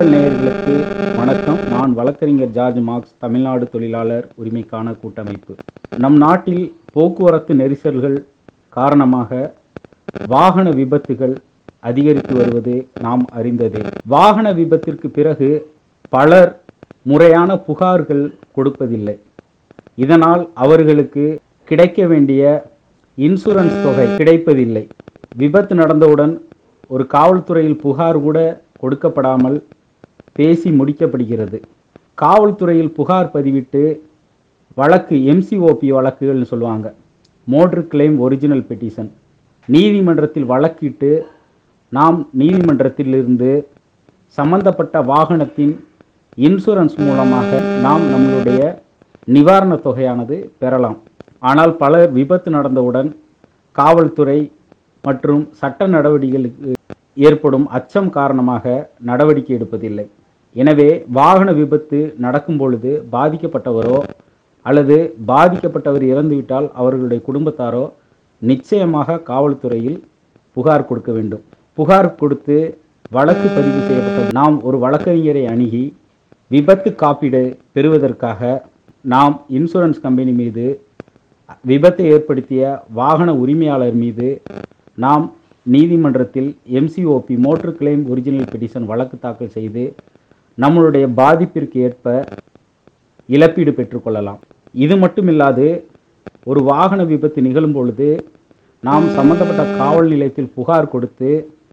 குரல் நேயர்களுக்கு வணக்கம் நான் வழக்கறிஞர் ஜார்ஜ் மார்க்ஸ் தமிழ்நாடு தொழிலாளர் உரிமைக்கான கூட்டமைப்பு நம் நாட்டில் போக்குவரத்து நெரிசல்கள் காரணமாக வாகன விபத்துகள் அதிகரித்து வருவது நாம் அறிந்ததே வாகன விபத்திற்கு பிறகு பலர் முறையான புகார்கள் கொடுப்பதில்லை இதனால் அவர்களுக்கு கிடைக்க வேண்டிய இன்சூரன்ஸ் தொகை கிடைப்பதில்லை விபத்து நடந்தவுடன் ஒரு காவல்துறையில் புகார் கூட கொடுக்கப்படாமல் பேசி முடிக்கப்படுகிறது காவல்துறையில் புகார் பதிவிட்டு வழக்கு எம்சிஓபி வழக்குகள்னு சொல்லுவாங்க மோட்டர் கிளைம் ஒரிஜினல் பெட்டிஷன் நீதிமன்றத்தில் வழக்கிட்டு நாம் நீதிமன்றத்திலிருந்து சம்பந்தப்பட்ட வாகனத்தின் இன்சூரன்ஸ் மூலமாக நாம் நம்மளுடைய நிவாரணத் தொகையானது பெறலாம் ஆனால் பலர் விபத்து நடந்தவுடன் காவல்துறை மற்றும் சட்ட நடவடிக்கைகளுக்கு ஏற்படும் அச்சம் காரணமாக நடவடிக்கை எடுப்பதில்லை எனவே வாகன விபத்து நடக்கும் பொழுது பாதிக்கப்பட்டவரோ அல்லது பாதிக்கப்பட்டவர் இறந்துவிட்டால் அவர்களுடைய குடும்பத்தாரோ நிச்சயமாக காவல்துறையில் புகார் கொடுக்க வேண்டும் புகார் கொடுத்து வழக்கு பதிவு செய்யப்பட்ட நாம் ஒரு வழக்கறிஞரை அணுகி விபத்து காப்பீடு பெறுவதற்காக நாம் இன்சூரன்ஸ் கம்பெனி மீது விபத்தை ஏற்படுத்திய வாகன உரிமையாளர் மீது நாம் நீதிமன்றத்தில் MCOP motor claim original petition வழக்கு தாக்கல் செய்து நம்மளுடைய பாதிப்பிற்கு ஏற்ப இழப்பீடு பெற்றுக்கொள்ளலாம் இது மட்டுமில்லாது ஒரு வாகன விபத்து நிகழும் பொழுது நாம் சம்பந்தப்பட்ட காவல் நிலையத்தில் புகார் கொடுத்து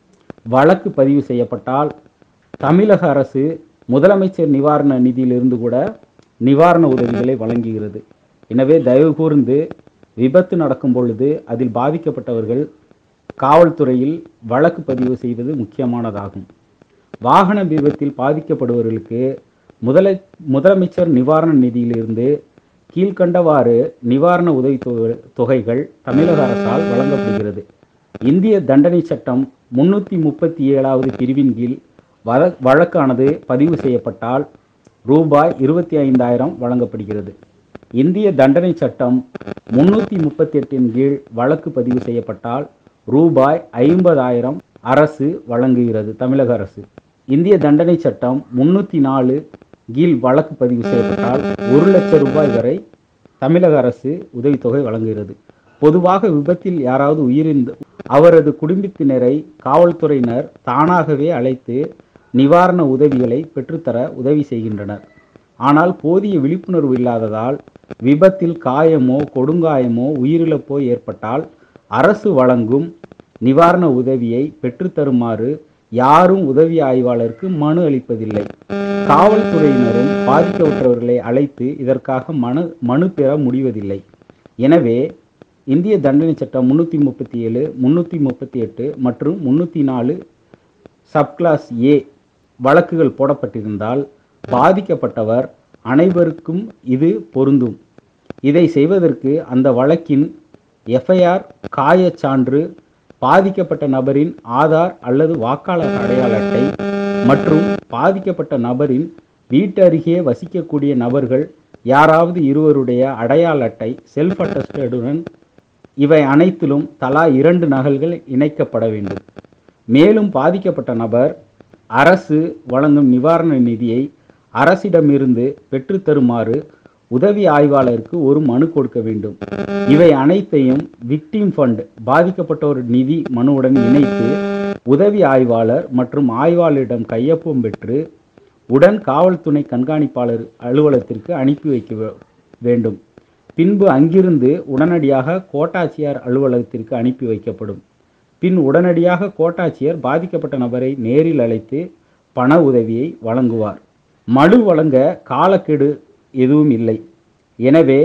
வழக்கு பதிவு செய்யப்பட்டால் தமிழக அரசு முதலமைச்சர் நிவாரண நிதியிலிருந்து கூட நிவாரண உதவிகளை வழங்குகிறது எனவே தயவு கூர்ந்து விபத்து நடக்கும் பொழுது அதில் பாதிக்கப்பட்டவர்கள் காவல்துறையில் வழக்கு பதிவு செய்வது முக்கியமானதாகும் வாகன விபத்தில் பாதிக்கப்படுபவர்களுக்கு முதல முதலமைச்சர் நிவாரண நிதியிலிருந்து கீழ்கண்டவாறு நிவாரண உதவி தொகை- தொகைகள் தமிழக அரசால் வழங்கப்படுகிறது இந்திய தண்டனை சட்டம் முன்னூற்றி முப்பத்தி ஏழாவது பிரிவின் கீழ் வழ வழக்கானது பதிவு செய்யப்பட்டால் ரூபாய் இருபத்தி ஐந்தாயிரம் வழங்கப்படுகிறது இந்திய தண்டனை சட்டம் முன்னூற்றி முப்பத்தி எட்டின் கீழ் வழக்கு பதிவு செய்யப்பட்டால் ரூபாய் ஐம்பதாயிரம் அரசு வழங்குகிறது தமிழக அரசு இந்திய தண்டனை சட்டம் முன்னூற்றி நாலு கீழ் வழக்கு பதிவு செய்யப்பட்டால் ஒரு லட்சம் ரூபாய் வரை தமிழக அரசு உதவித்தொகை வழங்குகிறது பொதுவாக விபத்தில் யாராவது உயிரிழந்து அவரது குடும்பத்தினரை காவல்துறையினர் தானாகவே அழைத்து நிவாரண உதவிகளை பெற்றுத்தர உதவி செய்கின்றனர் ஆனால் போதிய விழிப்புணர்வு இல்லாததால் விபத்தில் காயமோ கொடுங்காயமோ உயிரிழப்போ ஏற்பட்டால் அரசு வழங்கும் நிவாரண உதவியை பெற்றுத்தருமாறு யாரும் உதவி ஆய்வாளருக்கு மனு அளிப்பதில்லை காவல்துறையினரும் பாதிக்கப்பட்டவர்களை அழைத்து இதற்காக மனு மனு பெற முடிவதில்லை எனவே இந்திய தண்டனை சட்டம் முன்னூற்றி முப்பத்தி ஏழு முன்னூற்றி முப்பத்தி எட்டு மற்றும் முன்னூற்றி நாலு சப்கிளாஸ் ஏ வழக்குகள் போடப்பட்டிருந்தால் பாதிக்கப்பட்டவர் அனைவருக்கும் இது பொருந்தும் இதை செய்வதற்கு அந்த வழக்கின் எஃப்ஐஆர் காயச் சான்று பாதிக்கப்பட்ட நபரின் ஆதார் அல்லது வாக்காளர் அடையாள அட்டை மற்றும் பாதிக்கப்பட்ட நபரின் வீட்டருகே வசிக்கக்கூடிய நபர்கள் யாராவது இருவருடைய அடையாள அட்டை செல்ஃப் அட்டஸ்டடுடன் இவை அனைத்திலும் தலா இரண்டு நகல்கள் இணைக்கப்பட வேண்டும் மேலும் பாதிக்கப்பட்ட நபர் அரசு வழங்கும் நிவாரண நிதியை அரசிடமிருந்து பெற்றுத்தருமாறு உதவி ஆய்வாளருக்கு ஒரு மனு கொடுக்க வேண்டும் இவை அனைத்தையும் விக்டிம் ஃபண்ட் பாதிக்கப்பட்டோர் நிதி மனுவுடன் இணைத்து உதவி ஆய்வாளர் மற்றும் ஆய்வாளரிடம் கையொப்பம் பெற்று உடன் காவல் துணை கண்காணிப்பாளர் அலுவலகத்திற்கு அனுப்பி வைக்க வே- வேண்டும் பின்பு அங்கிருந்து உடனடியாக கோட்டாட்சியர் அலுவலகத்திற்கு அனுப்பி வைக்கப்படும் பின் உடனடியாக கோட்டாட்சியர் பாதிக்கப்பட்ட நபரை நேரில் அழைத்து பண உதவியை வழங்குவார் மனு வழங்க காலக்கெடு எதுவும் இல்லை எனவே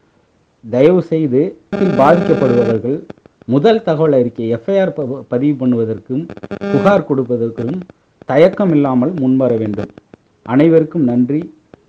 தயவு செய்து இதில் பாதிக்கப்படுபவர்கள் முதல் தகவல் அறிக்கை எஃப்ஐஆர் பதிவு பண்ணுவதற்கும் புகார் கொடுப்பதற்கும் தயக்கம் இல்லாமல் முன்வர வேண்டும் அனைவருக்கும் நன்றி